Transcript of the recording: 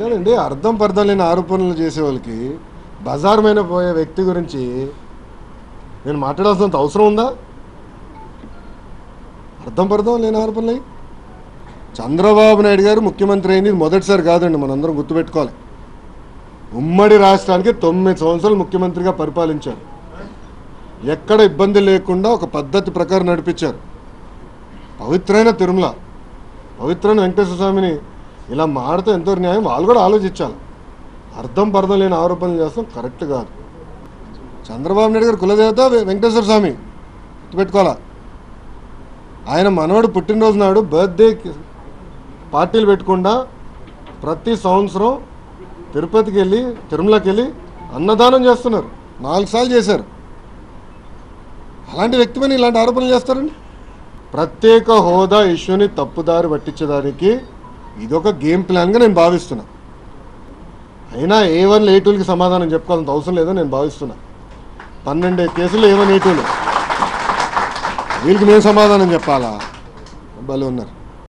లేదండి అర్థం పర్థం లేని ఆరోపణలు చేసే వాళ్ళకి బజార్ మీద పోయే వ్యక్తి గురించి నేను మాట్లాడాల్సినంత అవసరం ఉందా అర్థం పర్థం లేని ఆరోపణలు అయ్యి? చంద్రబాబు నాయుడు గారు ముఖ్యమంత్రి అయింది ఇది మొదటిసారి కాదండి మనందరం గుర్తుపెట్టుకోవాలి ఉమ్మడి రాష్ట్రానికి తొమ్మిది సంవత్సరాలు ముఖ్యమంత్రిగా పరిపాలించారు ఎక్కడ ఇబ్బంది లేకుండా ఒక పద్ధతి ప్రకారం నడిపించారు పవిత్రైన తిరుమల పవిత్రైన వెంకటేశ్వర స్వామిని ఇలా మాడితే ఎంతో న్యాయం వాళ్ళు కూడా ఆలోచించాలి అర్థం పర్థం లేని ఆరోపణలు చేస్తాం కరెక్ట్ కాదు చంద్రబాబు నాయుడు గారు కులదేవత వె- వెంకటేశ్వర స్వామి గుర్తుపెట్టుకోవాలా ఆయన మనవడు పుట్టినరోజు నాడు బర్త్డే పార్టీలు పెట్టకుండా ప్రతి సంవత్సరం తిరుపతికి వెళ్ళి తిరుమలకి వెళ్ళి అన్నదానం చేస్తున్నారు నాలుగు సార్లు చేశారు అలాంటి వ్యక్తి మీద ఇలాంటి ఆరోపణలు చేస్తారండి ప్రత్యేక హోదా ఇష్యూని తప్పుదారి పట్టించడానికి ఇదొక గేమ్ ప్లాన్గా నేను భావిస్తున్నా అయినా ఏ వన్ ఏ టూలకి సమాధానం చెప్పుకోవాలంత అవసరం లేదో నేను భావిస్తున్నా పన్నెండు కేసులు ఏ వన్ ఏ టూలు వీళ్ళకి మేము సమాధానం చెప్పాలా భలే ఉన్నారు